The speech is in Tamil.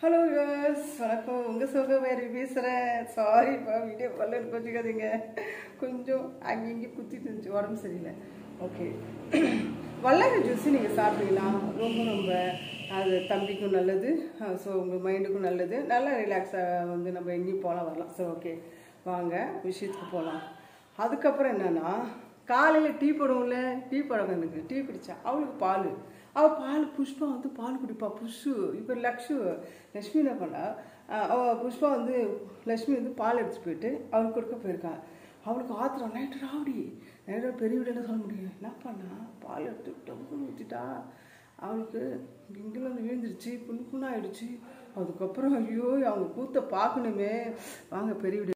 ஹலோ யஸ் வணக்கம் உங்கள் சொல்க வேறு பேசுகிறேன் சாரிப்பா வீடியோ பல்லு கொஞ்சிக்காதீங்க கொஞ்சம் அங்கங்கே குத்திட்டு இருந்துச்சு உடம்பு சரியில்லை ஓகே வல்லாரை ஜூஸ் நீங்கள் சாப்பிட்டீங்கன்னா ரொம்ப ரொம்ப அது தம்பிக்கும் நல்லது ஸோ உங்கள் மைண்டுக்கும் நல்லது நல்லா ரிலாக்ஸாக வந்து நம்ம எங்கேயும் போகலாம் வரலாம் ஸோ ஓகே வாங்க விஷயத்துக்கு போகலாம் அதுக்கப்புறம் என்னன்னா காலையில் டீ போடுவோம்ல டீ பழக்கம் எனக்கு டீ குடிச்சா அவளுக்கு பால் அவள் பால் புஷ்பா வந்து பால் குடிப்பா புஷு இப்போ லக்ஷு லக்ஷ்மி என்ன பண்ணா அஹ் அவ புஷ்பா வந்து லக்ஷ்மி வந்து பால் எடுத்துட்டு போயிட்டு அவளுக்கு கொடுக்க போயிருக்கா அவளுக்கு ஆத்திரம் நைட்டு ராவடி நைட்டு பெரிய வீடு என்ன சொல்ல முடியும் என்ன பண்ணா பால் எடுத்து டொம்புன்னு ஊற்றிட்டா அவளுக்கு இங்கில வந்து விழுந்துருச்சு புண்ணு புண்ணாயிடுச்சு அதுக்கப்புறம் ஐயோ அவங்க கூத்த பார்க்கணுமே வாங்க பெரிய வீடு